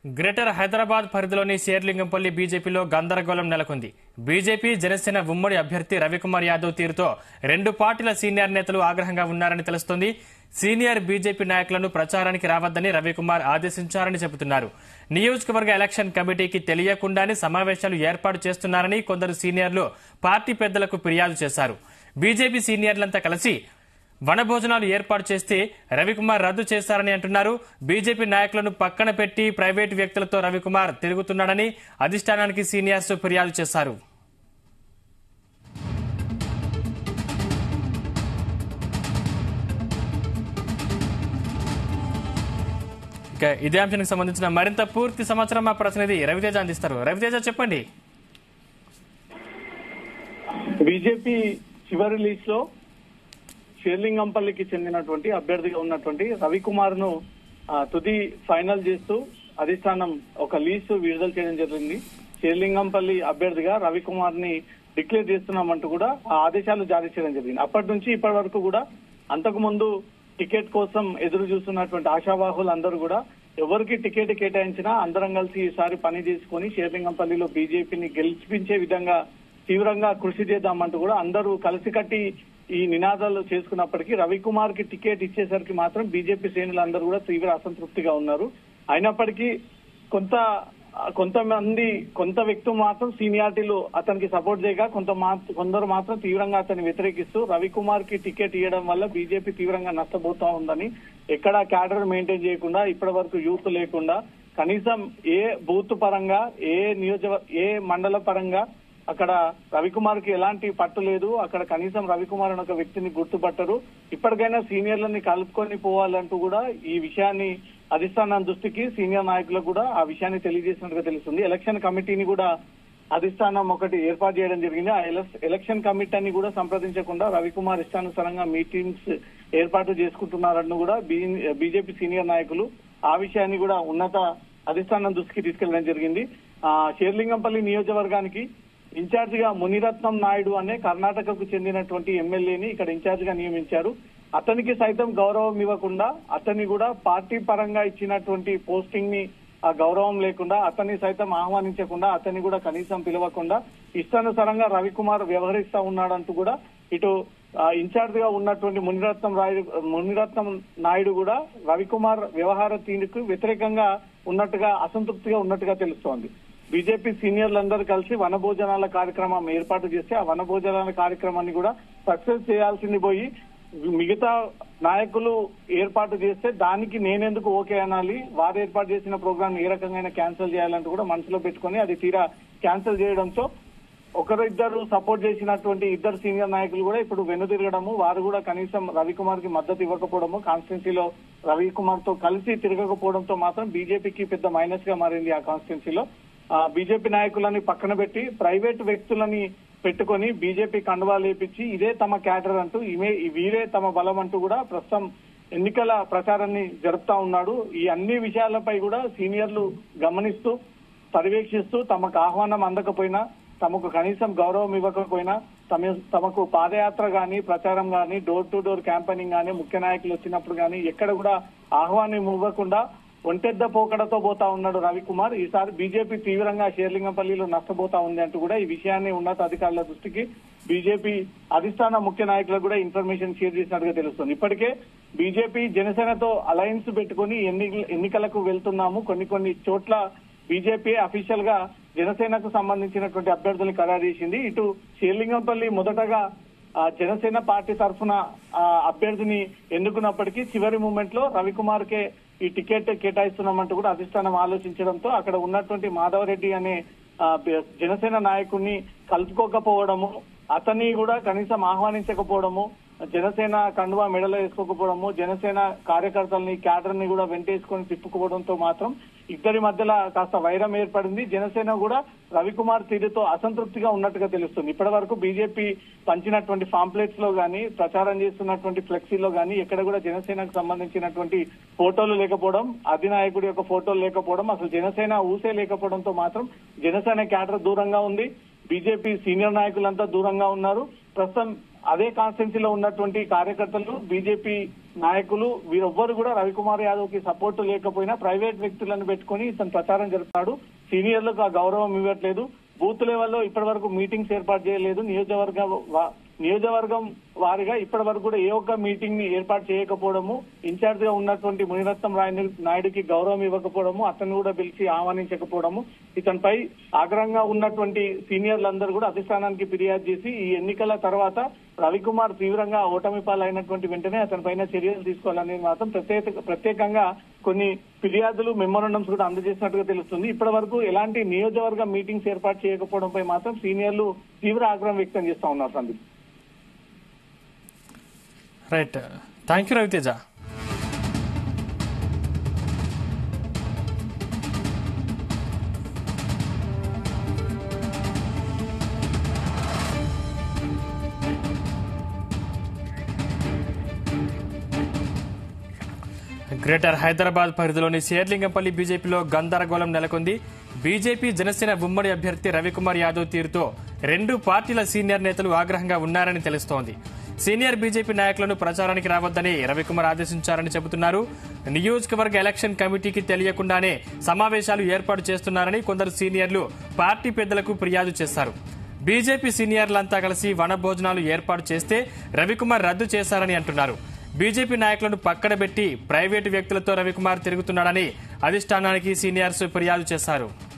greater Hyderabad పరిధిలోని శేర్లింగంపల్లి బీజేపీలో గందరగోళం నెలకొంది బీజేపీ జనసేన ఉమ్మడి అభ్యర్థి రవికుమార్ యాదవ్ తీరుతో రెండు పార్టీల సీనియర్ నేతలు ఆగ్రహంగా ఉన్నారని తెలుస్తోంది సీనియర్ బీజేపీ నాయకులను ప్రచారానికి రావద్దని రవికుమార్ ఆదేశించారని చెబుతున్నారు నియోజకవర్గ ఎలక్షన్ కమిటీకి తెలియకుండానే సమావేశాలు ఏర్పాటు చేస్తున్నారని కొందరు సీనియర్లు పార్టీ పెద్దలకు ఫిర్యాదు చేశారు బీజేపీ సీనియర్లంతా కలిసి వనభోజనాలు ఏర్పాటు చేస్తే రవికుమార్ రద్దు చేశారని అంటున్నారు బీజేపీ నాయకులను పక్కన పెట్టి ప్రైవేటు వ్యక్తులతో రవికుమార్ తిరుగుతున్నాడని అధిష్టానానికి సీనియర్స్ ఫిర్యాదు చేశారు ఇక ఇదే అంశానికి సంబంధించిన మరింత పూర్తి సమాచారం మా ప్రతినిధి రవితేజ అందిస్తారు రవితేజ చెప్పండి బీజేపీ చివరి లిస్ట్ లో షేర్లింగంపల్లికి చెందినటువంటి అభ్యర్థిగా ఉన్నటువంటి రవికుమార్ ను ఆ, తుది ఫైనల్ చేస్తూ అధిష్టానం ఒక లీస్ట్ విడుదల చేయడం జరిగింది షేర్లింగంపల్లి అభ్యర్థిగా రవికుమార్ ని డిక్లేర్ చేస్తున్నామంటూ కూడా ఆ ఆదేశాలు జారీ చేయడం జరిగింది అప్పటి నుంచి ఇప్పటి వరకు కూడా అంతకు ముందు టికెట్ కోసం ఎదురు చూస్తున్నటువంటి ఆశావాహులు అందరూ కూడా ఎవరికి టికెట్ కేటాయించినా అందరం కలిసి ఈసారి పని చేసుకుని షేర్లింగంపల్లిలో బీజేపీని గెలిపించే విధంగా తీవ్రంగా కృషి చేద్దామంటూ కూడా అందరూ కలిసికట్టి ఈ నినాదాలు చేసుకున్నప్పటికీ రవికుమార్ కి టికెట్ ఇచ్చేసరికి మాత్రం బీజేపీ శ్రేణులందరూ కూడా తీవ్ర అసంతృప్తిగా ఉన్నారు అయినప్పటికీ కొంత కొంతమంది కొంత వ్యక్తులు మాత్రం సీనియారిటీలు అతనికి సపోర్ట్ చేయగా కొంత మా- కొందరు మాత్రం తీవ్రంగా అతన్ని వ్యతిరేకిస్తూ రవికుమార్ కి టికెట్ ఇవ్వడం వల్ల బీజేపీ తీవ్రంగా నష్టపోతా ఉందని ఎక్కడా క్యాడర్ మెయింటైన్ చేయకుండా ఇప్పటి వరకు యూత్ లేకుండా కనీసం ఏ బూత్ పరంగా ఏ నియోజక ఏ మండల పరంగా అక్కడ రవికుమార్ కి ఎలాంటి పట్టు లేదు అక్కడ కనీసం రవికుమార్ అనే ఒక వ్యక్తిని గుర్తుపట్టరు ఇప్పటికైనా సీనియర్లని కలుపుకొని పోవాలంటూ కూడా ఈ విషయాన్ని అధిష్టానం దృష్టికి సీనియర్ నాయకులకు కూడా ఆ విషయాన్ని తెలియజేసినట్టుగా తెలుస్తుంది ఎలక్షన్ కమిటీని కూడా అధిష్టానం ఒకటి ఏర్పాటు చేయడం జరిగింది ఆ ఎలక్- ఎలక్షన్ కమిటీని కూడా సంప్రదించకుండా రవికుమార్ ఇష్టానుసారంగా మీటింగ్స్ ఏర్పాటు చేసుకుంటున్నారని కూడా బీ- బీజేపీ సీనియర్ నాయకులు ఆ విషయాన్ని కూడా ఉన్నత అధిష్టానం దృష్టికి తీసుకెళ్లడం జరిగింది ఆ షేర్లింగంపల్లి నియోజకవర్గానికి ఇన్ఛార్జ్ గా మునిరత్నం నాయుడు అనే కర్ణాటకకు చెందినటువంటి ఎమ్మెల్యేని ఇక్కడ ఇన్ఛార్జ్ గా నియమించారు అతనికి సైతం గౌరవం ఇవ్వకుండా అతన్ని కూడా పార్టీ పరంగా ఇచ్చినటువంటి పోస్టింగ్ ని ఆ గౌరవం లేకుండా అతన్ని సైతం ఆహ్వానించకుండా అతన్ని కూడా కనీసం పిలవకుండా ఇష్టానుసారంగా రవికుమార్ వ్యవహరిస్తా ఉన్నాడంటూ కూడా ఇటు ఆ, ఇన్ఛార్జ్ గా ఉన్నటువంటి మునిరత్నం రాయుడు మునిరత్నం నాయుడు కూడా రవికుమార్ వ్యవహార తీరుకు వ్యతిరేకంగా ఉన్నట్టుగా అసంతృప్తిగా ఉన్నట్టుగా తెలుస్తోంది బీజేపీ సీనియర్లందరూ కలిసి వనభోజనాల కార్యక్రమం ఏర్పాటు చేస్తే ఆ వనభోజనాల కార్యక్రమాన్ని కూడా సక్సెస్ చేయాల్సింది పోయి మిగతా నాయకులు ఏర్పాటు చేస్తే దానికి నేనెందుకు ఓకే అనాలి వారు ఏర్పాటు చేసిన ప్రోగ్రామ్ ఏ రకంగా క్యాన్సిల్ చేయాలంటూ కూడా మనసులో పెట్టుకొని అది తీరా క్యాన్సిల్ చేయడంతో ఒకరు ఇద్దరు సపోర్ట్ చేసినటువంటి ఇద్దరు సీనియర్ నాయకులు కూడా ఇప్పుడు వెనుదిరగడము వారు కూడా కనీసం రవికుమార్ కి మద్దతు ఇవ్వకపోవడము కాన్స్టిట్యున్సీలో రవికుమార్ తో కలిసి తిరగకపోవడంతో మాత్రం బీజేపీకి పెద్ద మైనస్ గా మారింది ఆ కాన్స్టిట్యున్సీలో ఆ బీజేపీ నాయకులని పక్కన పెట్టి ప్రైవేట్ వ్యక్తులని పెట్టుకొని బీజేపీ కండువా లేపించి ఇదే తమ క్యాడర్ అంటూ ఇవే వీరే తమ బలం అంటూ కూడా ప్రస్తుతం ఎన్నికల ప్రచారాన్ని జరుపుతా ఉన్నాడు ఈ అన్ని విషయాలపై కూడా సీనియర్లు గమనిస్తూ పర్యవేక్షిస్తూ తమకు ఆహ్వానం అందకపోయినా తమకు కనీసం గౌరవం ఇవ్వకపోయినా తమ తమకు పాదయాత్ర గాని ప్రచారం గాని డోర్ టు డోర్ క్యాంపెయినింగ్ గాని ముఖ్య నాయకులు వచ్చినప్పుడు గాని ఎక్కడ కూడా ఆహ్వానం ఇవ్వకుండా ఒంటెద్ద పోకడతో పోతా ఉన్నాడు రవికుమార్ ఈసారి బీజేపీ తీవ్రంగా షేర్లింగంపల్లిలో నష్టపోతా ఉంది అంటూ కూడా ఈ విషయాన్ని ఉన్నత అధికారుల దృష్టికి బీజేపీ అధిష్టాన ముఖ్య నాయకులకు కూడా ఇన్ఫర్మేషన్ షేర్ చేసినట్టుగా తెలుస్తుంది ఇప్పటికే బీజేపీ జనసేనతో అలయన్స్ పెట్టుకుని ఎన్ని ఎన్నికలకు వెళ్తున్నాము కొన్ని కొన్ని చోట్ల బీజేపీ అఫీషియల్ గా జనసేనకు సంబంధించినటువంటి అభ్యర్థుల్ని ఖరారు చేసింది ఇటు షేర్లింగంపల్లి మొదటగా ఆ, జనసేన పార్టీ తరఫున ఆ, అభ్యర్థిని ఎన్నుకున్నప్పటికీ చివరి మూమెంట్ లో రవికుమార్ కే ఈ టికెట్ కేటాయిస్తున్నామంటూ కూడా అధిష్టానం ఆలోచించడంతో అక్కడ ఉన్నటువంటి మాధవరెడ్డి అనే ఆ, బ- జనసేన నాయకుడిని కలుపుకోకపోవడము అతన్ని కూడా కనీసం ఆహ్వానించకపోవడము జనసేన కండువా మెడలో వేసుకోకపోవడము జనసేన కార్యకర్తల్ని క్యాడర్ ని కూడా వెంటేసుకొని తిప్పుకోవడంతో మాత్రం ఇద్దరి మధ్యలో కాస్త వైరం ఏర్పడింది జనసేన కూడా రవికుమార్ తీరుతో అసంతృప్తిగా ఉన్నట్టుగా తెలుస్తుంది ఇప్పటి వరకు బీజేపీ పంచినటువంటి పాంప్లెట్స్ లో గానీ ప్రచారం చేస్తున్నటువంటి ఫ్లెక్సీలో గానీ ఎక్కడ కూడా జనసేనకు సంబంధించినటువంటి ఫోటోలు లేకపోవడం అధినాయకుడి యొక్క ఫోటోలు లేకపోవడం అసలు జనసేన ఊసే లేకపోవడంతో మాత్రం జనసేన క్యాడర్ దూరంగా ఉంది బీజేపీ సీనియర్ నాయకులంతా దూరంగా ఉన్నారు ప్రస్తుతం అదే కాన్స్టిట్యున్సీలో ఉన్నటువంటి కార్యకర్తలు బీజేపీ నాయకులు వీరెవ్వరు కూడా రవికుమార్ యాదవ్ కి సపోర్ట్ లేకపోయినా ప్రైవేట్ వ్యక్తులను పెట్టుకొని ఇతను ప్రచారం జరుపుతాడు సీనియర్లకు ఆ గౌరవం ఇవ్వట్లేదు బూత్ లెవెల్లో ఇప్పటి వరకు మీటింగ్స్ ఏర్పాటు చేయలేదు నియోజకవర్గ వా- నియోజకవర్గం వారిగా ఇప్పటి వరకు కూడా ఏ ఒక్క మీటింగ్ ని ఏర్పాటు చేయకపోవడము ఇన్ఛార్జ్ గా ఉన్నటువంటి మునిరత్నం రాయ నాయుడుకి గౌరవం ఇవ్వకపోవడము అతను కూడా పిలిచి ఆహ్వానించకపోవడము ఇతనిపై ఆగ్రహంగా ఉన్నటువంటి సీనియర్లందరూ కూడా అధిష్టానానికి ఫిర్యాదు చేసి ఈ ఎన్నికల తర్వాత రవికుమార్ తీవ్రంగా ఓటమి పాలైనటువంటి వెంటనే అతని పైన చర్యలు తీసుకోవాలనేది మాత్రం ప్రత్యేక ప్రత్యేకంగా కొన్ని ఫిర్యాదులు మెమోరండమ్స్ కూడా అందజేసినట్టుగా తెలుస్తుంది ఇప్పటి వరకు ఎలాంటి నియోజకవర్గ మీటింగ్స్ ఏర్పాటు చేయకపోవడంపై మాత్రం సీనియర్లు తీవ్ర ఆగ్రహం వ్యక్తం చేస్తా ఉన్నారు Sandeep right thank you Raviteja greater Hyderabad పరిధిలోని శేర్లింగంపల్లి బీజేపీలో గందరగోళం నెలకొంది బీజేపీ జనసేన ఉమ్మడి అభ్యర్థి రవికుమార్ యాదవ్ తీరుతో రెండు పార్టీల సీనియర్ నేతలు ఆగ్రహంగా ఉన్నారని తెలుస్తోంది సీనియర్ బీజేపీ నాయకులను ప్రచారానికి రావద్దని రవికుమార్ ఆదేశించారని చెబుతున్నారు నియోజకవర్గ ఎలక్షన్ కమిటీకి తెలియకుండానే సమావేశాలు ఏర్పాటు చేస్తున్నారని కొందరు సీనియర్లు పార్టీ పెద్దలకు ఫిర్యాదు చేశారు బీజేపీ సీనియర్లంతా కలిసి వనభోజనాలు ఏర్పాటు చేస్తే రవికుమార్ రద్దు చేశారని అంటున్నారు బీజేపీ నాయకులను పక్కన పెట్టి ప్రైవేటు వ్యక్తులతో రవికుమార్ తిరుగుతున్నాడని అధిష్టానానికి సీనియర్స్ ఫిర్యాదు చేశారు